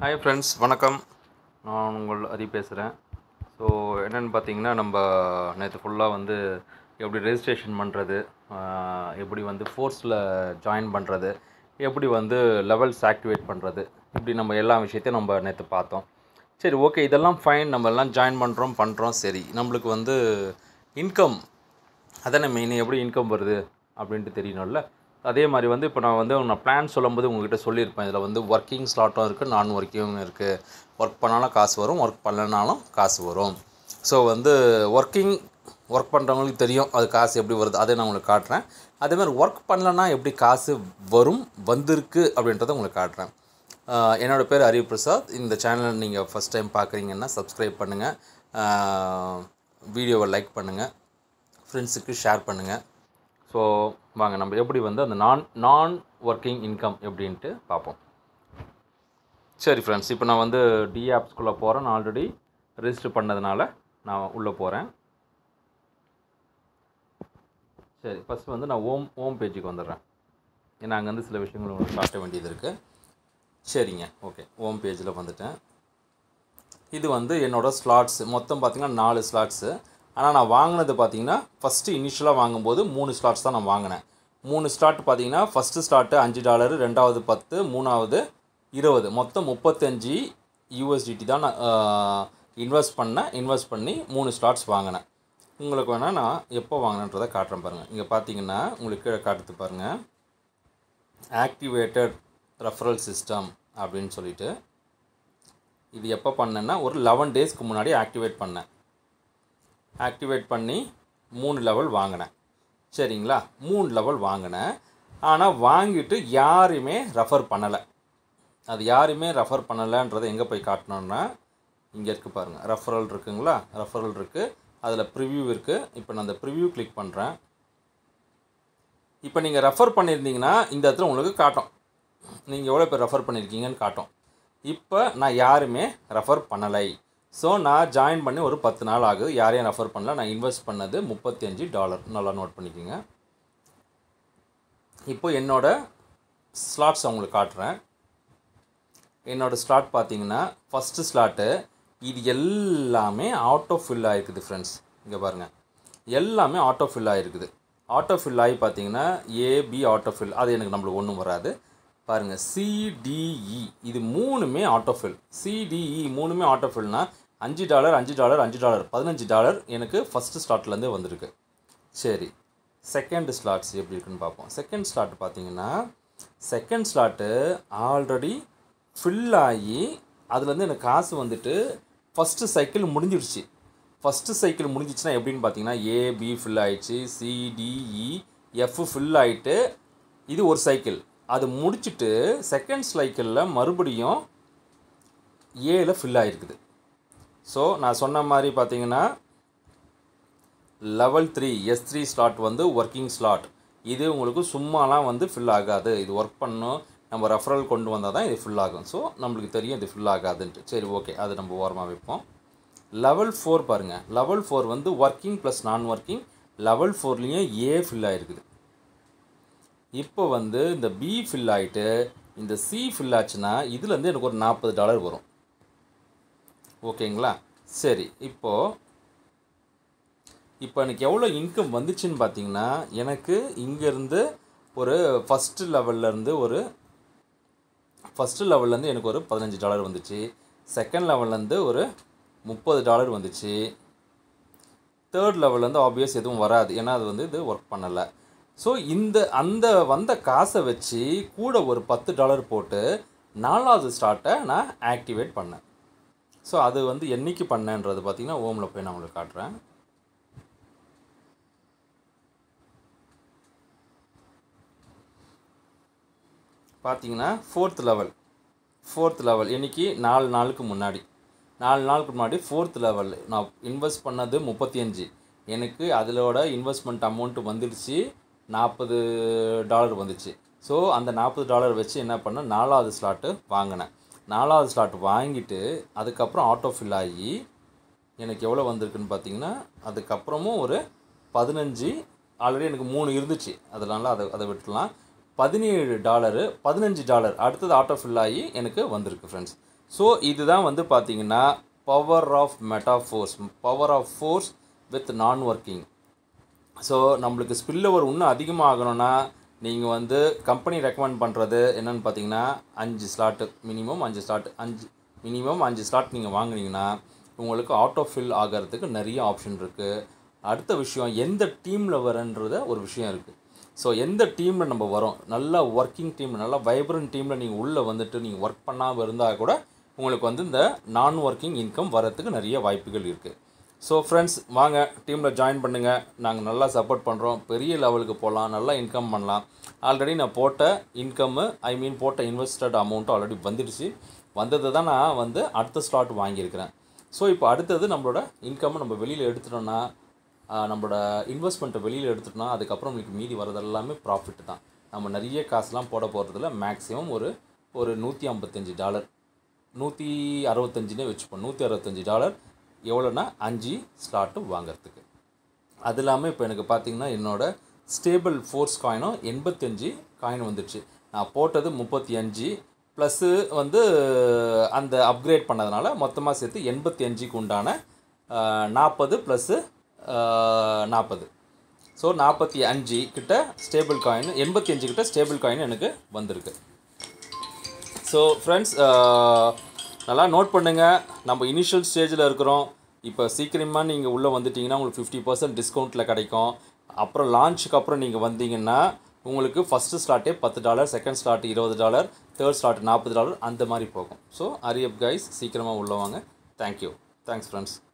hi friends வணக்கம் நான் உங்கள் ஹரி பேசுகிறேன் ஸோ என்னென்னு பார்த்தீங்கன்னா நம்ம நேற்று ஃபுல்லாக வந்து எப்படி ரெஜிஸ்ட்ரேஷன் பண்ணுறது எப்படி வந்து ஃபோர்ஸில் ஜாயின் பண்ணுறது எப்படி வந்து லெவல்ஸ் ஆக்டிவேட் பண்ணுறது இப்படி நம்ம எல்லா விஷயத்தையும் நம்ம நேற்று பார்த்தோம் சரி ஓகே இதெல்லாம் ஃபைன் நம்ம எல்லாம் ஜாயின் பண்ணுறோம் பண்ணுறோம் சரி நம்மளுக்கு வந்து இன்கம் அதானே மெயின் எப்படி இன்கம் வருது அப்படின்ட்டு தெரியணும்ல அதே மாதிரி வந்து இப்போ நான் வந்து நான் பிளான் சொல்லும்போது உங்ககிட்ட சொல்லியிருப்பேன் இதில் வந்து ஒர்க்கிங் ஸ்லாட்டும் இருக்குது நான் ஒர்க்கிங் இருக்குது ஒர்க் பண்ணாலும் காசு வரும் ஒர்க் பண்ணலனாலும் காசு வரும் ஸோ வந்து ஒர்க்கிங் ஒர்க் பண்ணுறவங்களுக்கு தெரியும் அது காசு எப்படி வருது அதை நான் உங்களுக்கு காட்டுறேன் அதே மாதிரி ஒர்க் பண்ணலன்னா எப்படி காசு வரும் வந்திருக்கு அப்படின்றத உங்களுக்கு காட்டுறேன் ஆஹ் என்னோட பேர் ஹரி பிரசாத் இந்த சேனல் நீங்கள் ஃபஸ்ட் டைம் பார்க்குறீங்கன்னா சப்ஸ்கிரைப் பண்ணுங்கள் வீடியோவை லைக் பண்ணுங்கள் ஃப்ரெண்ட்ஸுக்கு ஷேர் பண்ணுங்கள் ஸோ வாங்க நம்ம எப்படி வந்து அந்த நான் நான் ஒர்க்கிங் இன்கம் எப்படின்ட்டு பார்ப்போம் சரி ஃப்ரெண்ட்ஸ் இப்போ நான் வந்து டி ஆப்ஸ்குள்ளே போகிறேன் நான் ஆல்ரெடி ரெஜிஸ்டர் பண்ணதுனால நான் உள்ளே போகிறேன் சரி ஃபஸ்ட் வந்து நான் ஓம் ஓம் பேஜுக்கு வந்துடுறேன் ஏன்னா அங்கே வந்து சில விஷயங்கள் உங்களுக்கு காட்ட வேண்டியது இருக்குது சரிங்க ஓகே ஓம் பேஜில் வந்துட்டேன் இது வந்து என்னோடய ஸ்லாட்ஸ் மொத்தம் பார்த்திங்கன்னா நாலு ஸ்லாட்ஸு ஆனால் நான் வாங்கினது பார்த்தீங்கன்னா ஃபஸ்ட்டு இனிஷியலாக வாங்கும்போது மூணு ஸ்லாட்ஸ் தான் நான் வாங்கினேன் மூணு ஸ்லாட் பார்த்தீங்கன்னா ஃபஸ்ட்டு ஸ்லாட்டு அஞ்சு டாலரு ரெண்டாவது பத்து மூணாவது இருபது மொத்தம் முப்பத்தஞ்சு யூஎஸ்டிடி தான் நான் இன்வெஸ்ட் பண்ணேன் இன்வெஸ்ட் பண்ணி மூணு ஸ்லாட்ஸ் வாங்கினேன் உங்களுக்கு வேணால் நான் எப்போ வாங்கினேன்றதை காட்டுறேன் பாருங்கள் இங்கே பார்த்தீங்கன்னா உங்களுக்கு கீழே காட்டுறது பாருங்கள் ஆக்டிவேட்டட் ரெஃபரல் சிஸ்டம் அப்படின்னு சொல்லிட்டு இது எப்போ பண்ணேன்னா ஒரு லெவன் டேஸ்க்கு முன்னாடி ஆக்டிவேட் பண்ணேன் ஆக்டிவேட் பண்ணி மூணு லெவல் வாங்கினேன் சரிங்களா மூணு லெவல் வாங்கினேன் ஆனால் வாங்கிட்டு யாரையுமே ரெஃபர் பண்ணலை அது யாருமே ரெஃபர் பண்ணலைன்றதை எங்கே போய் காட்டணுன்னா இங்கே இருக்குது பாருங்கள் ரெஃபரல் இருக்குங்களா ரெஃபரல் இருக்குது அதில் ப்ரிவ்யூ இருக்குது இப்போ நான் அந்த ப்ரிவ்யூ கிளிக் பண்ணுறேன் இப்போ நீங்கள் ரெஃபர் பண்ணியிருந்தீங்கன்னா இந்த இடத்துல உங்களுக்கு காட்டும் நீங்கள் எவ்வளோ பேர் ரெஃபர் பண்ணியிருக்கீங்கன்னு காட்டும் இப்போ நான் யாருமே ரெஃபர் பண்ணலை ஸோ நான் ஜாயின் பண்ணி ஒரு பத்து நாள் ஆகுது யாரையும் ரெஃபர் பண்ணல நான் இன்வெஸ்ட் பண்ணது முப்பத்தி அஞ்சு டாலர் நல்லா நோட் பண்ணிக்கோங்க இப்போ என்னோட ஸ்லாட்ஸ் உங்களுக்கு காட்டுறேன் என்னோடய ஸ்லாட் பார்த்தீங்கன்னா ஃபஸ்ட்டு ஸ்லாட்டு இது எல்லாமே ஆட்டோ ஃபில் ஆகிருக்குது ஃப்ரெண்ட்ஸ் இங்கே பாருங்கள் எல்லாமே ஆட்டோ ஃபில் ஆகிருக்குது ஆட்டோ ஃபில் ஆகி பார்த்தீங்கன்னா ஏபி ஆட்டோ ஃபில் அது எனக்கு நம்மளுக்கு ஒன்றும் வராது பாருங்கள் சிடிஇ இது மூணுமே ஆட்டோஃபில் சிடிஇ மூணுமே ஆட்டோஃபில்னா அஞ்சு டாலர் அஞ்சு டாலர் அஞ்சு டாலர் பதினஞ்சு டாலர் எனக்கு ஃபஸ்ட்டு ஸ்லாட்லேருந்தே வந்திருக்கு சரி செகண்ட் ஸ்லாட்ஸ் எப்படி இருக்குன்னு பார்ப்போம் செகண்ட் ஸ்லாட் பார்த்தீங்கன்னா செகண்ட் ஸ்லாட்டு ஆல்ரெடி ஃபில் ஆகி அதுலேருந்து எனக்கு காசு வந்துட்டு ஃபஸ்ட்டு சைக்கிள் முடிஞ்சிடுச்சு ஃபஸ்ட்டு சைக்கிள் முடிஞ்சிச்சுன்னா எப்படின்னு பார்த்தீங்கன்னா ஏபி ஃபில் ஆயிடுச்சு சிடிஇ எஃப் ஃபில் ஆகிட்டு இது ஒரு சைக்கிள் அது முடிச்சுட்டு செகண்ட் சைக்கிளில் மறுபடியும் ஏல ஃபில் ஆகிருக்குது ஸோ நான் சொன்ன மாதிரி பார்த்தீங்கன்னா level three S three slot வந்து ஒர்க்கிங் ஸ்லாட் இது உங்களுக்கு சும்மாலாம் வந்து ஃபில் ஆகாது இது ஒர்க் பண்ணும் நம்ம ரெஃபரல் கொண்டு வந்தால் தான் இது ஃபில் ஆகும் ஸோ நம்மளுக்கு தெரியும் இது ஃபில் ஆகாதுன்ட்டு சரி ஓகே அது நம்ம ஓரமாக வைப்போம் லெவல் ஃபோர் பாருங்கள் லெவல் ஃபோர் வந்து working plus non working level ஃபோர்லேயும் ஏ ஃபில் ஆகிருக்குது இப்போ வந்து இந்த பி ஃபில் ஆகிட்டு இந்த சி ஃபில் ஆச்சுன்னா இதுலேருந்து எனக்கு ஒரு நாற்பது டாலர் வரும் ஓகேங்களா சரி இப்போது இப்போ எனக்கு எவ்வளோ இன்கம் வந்துச்சுன்னு பார்த்தீங்கன்னா எனக்கு இங்கேருந்து ஒரு ஃபஸ்ட்டு லெவல்லேருந்து ஒரு ஃபஸ்ட்டு லெவல்லேருந்து எனக்கு ஒரு பதினஞ்சு டாலர் வந்துச்சு செகண்ட் லெவல்லேருந்து ஒரு முப்பது டாலர் வந்துச்சு தேர்ட் லெவல்லேருந்து ஆப்வியஸ் எதுவும் வராது ஏன்னா அது வந்து இது ஒர்க் பண்ணலை ஸோ இந்த அந்த வந்த காசை வச்சு கூட ஒரு பத்து டாலர் போட்டு நாலாவது ஸ்டார்ட்டை நான் ஆக்டிவேட் பண்ணேன் ஸோ அது வந்து என்னைக்கு பண்ணேன்றது பார்த்தீங்கன்னா ஓமில் போய் நான் உங்களுக்கு காட்டுறேன் பார்த்தீங்கன்னா ஃபோர்த் லெவல் ஃபோர்த் லெவல் என்னைக்கு நாலு நாளுக்கு முன்னாடி நாலு நாளுக்கு முன்னாடி ஃபோர்த் லெவல் நான் இன்வெஸ்ட் பண்ணது முப்பத்தி அஞ்சு எனக்கு அதிலோட இன்வெஸ்ட்மெண்ட் அமௌண்ட்டு வந்துடுச்சு நாற்பது டாலர் வந்துச்சு ஸோ அந்த நாற்பது டாலர் வச்சு என்ன பண்ணேன் நாலாவது ஸ்லாட்டு வாங்கினேன் நாலாவது ஸ்லாட் வாங்கிட்டு அதுக்கப்புறம் ஆட்டோ ஃபில் ஆகி எனக்கு எவ்வளோ வந்திருக்குன்னு பார்த்தீங்கன்னா அதுக்கப்புறமும் ஒரு பதினஞ்சு ஆல்ரெடி எனக்கு மூணு இருந்துச்சு அதனால அதை அதை விட்டுலாம் பதினேழு டாலரு பதினஞ்சு டாலர் அடுத்தது ஆட்டோ ஃபில் ஆகி எனக்கு வந்திருக்கு ஃப்ரெண்ட்ஸ் ஸோ இதுதான் வந்து பார்த்தீங்கன்னா power of Metaforce power of force with non working so நம்மளுக்கு ஸ்பில் ஓவர் இன்னும் அதிகமாகணும்னா நீங்கள் வந்து கம்பெனி ரெக்கமெண்ட் பண்ணுறது என்னென்னு பார்த்தீங்கன்னா அஞ்சு ஸ்லாட்டு மினிமம் அஞ்சு ஸ்லாட் அஞ்சு மினிமம் அஞ்சு ஸ்லாட் நீங்கள் வாங்குனீங்கன்னா உங்களுக்கு ஆட்டோ ஃபில் ஆகிறதுக்கு நிறைய ஆப்ஷன் இருக்குது அடுத்த விஷயம் எந்த டீமில் வரன்றத ஒரு விஷயம் இருக்குது ஸோ எந்த டீமில் நம்ம வரோம் நல்லா ஒர்க்கிங் டீம் நல்லா வைப்ரண்ட் டீமில் நீங்கள் உள்ளே வந்துட்டு நீங்கள் ஒர்க் பண்ணாமல் இருந்தால் கூட உங்களுக்கு வந்து இந்த நான் ஒர்க்கிங் இன்கம் வரத்துக்கு நிறைய வாய்ப்புகள் இருக்குது ஸோ ஃப்ரெண்ட்ஸ் வாங்க டீமில் ஜாயின் பண்ணுங்கள் நாங்கள் நல்லா சப்போர்ட் பண்ணுறோம் பெரிய லெவலுக்கு போகலாம் நல்லா இன்கம் பண்ணலாம் ஆல்ரெடி நான் போட்ட இன்கம்மு ஐ மீன் போட்ட இன்வெஸ்டட் அமௌண்ட்டும் ஆல்ரெடி வந்துடுச்சு வந்தது தான் நான் வந்து அடுத்த ஸ்லாட் வாங்கியிருக்கிறேன் ஸோ இப்போ அடுத்தது நம்மளோட இன்கம்மை நம்ம வெளியில் எடுத்துட்டோம்னா ஆஹ், நம்மளோட இன்வெஸ்ட்மெண்ட்டை வெளியில் எடுத்துட்டோம்னா அதுக்கப்புறம் உங்களுக்கு மீதி வரது எல்லாமே ப்ராஃபிட் தான் நம்ம நிறைய காசுலாம் போட போகிறதுல மேக்ஸிமம் ஒரு ஒரு நூற்றி ஐம்பத்தஞ்சு டாலர் நூற்றி அறுபத்தஞ்சுனே வச்சுப்போம் நூற்றி அறுபத்தஞ்சு டாலர் எவ்வளோன்னா அஞ்சு ஸ்லாட்டு வாங்குறதுக்கு அது இல்லாமல் இப்போ எனக்கு பார்த்தீங்கன்னா என்னோட ஸ்டேபிள் ஃபோர்ஸ் காயினும் எண்பத்தஞ்சு காயின் வந்துடுச்சு நான் போட்டது முப்பத்தி அஞ்சு ப்ளஸ்ஸு வந்து அந்த அப்கிரேட் பண்ணதுனால மொத்தமாக சேர்த்து எண்பத்தி அஞ்சுக்கு உண்டான நாற்பது ப்ளஸ்ஸு நாற்பது ஸோ நாற்பத்தி அஞ்சு கிட்ட ஸ்டேபிள் காயின் எண்பத்தி அஞ்சு கிட்ட ஸ்டேபிள் காயின் எனக்கு வந்திருக்கு ஸோ ஃப்ரெண்ட்ஸ் நல்லா நோட் பண்ணுங்கள் நம்ம இனிஷியல் ஸ்டேஜில் இருக்கிறோம் இப்போ சீக்கிரமாக நீங்கள் உள்ளே வந்துட்டீங்கன்னா உங்களுக்கு ஃபிஃப்டி பர்சன்ட் டிஸ்கவுண்ட்டில் கிடைக்கும் அப்புறம் லான்ச்சுக்கு அப்புறம் நீங்கள் வந்தீங்கன்னா உங்களுக்கு ஃபஸ்ட்டு ஸ்லாட்டே பத்து டாலர் செகண்ட் ஸ்லாட் இருபது டாலர் தேர்ட் ஸ்லாட் நாற்பது டாலர் அந்த மாதிரி போகும் ஸோ அரியப் கைஸ் சீக்கிரமாக உள்ள வாங்க தேங்க்யூ தேங்க்ஸ் ஃப்ரெண்ட்ஸ்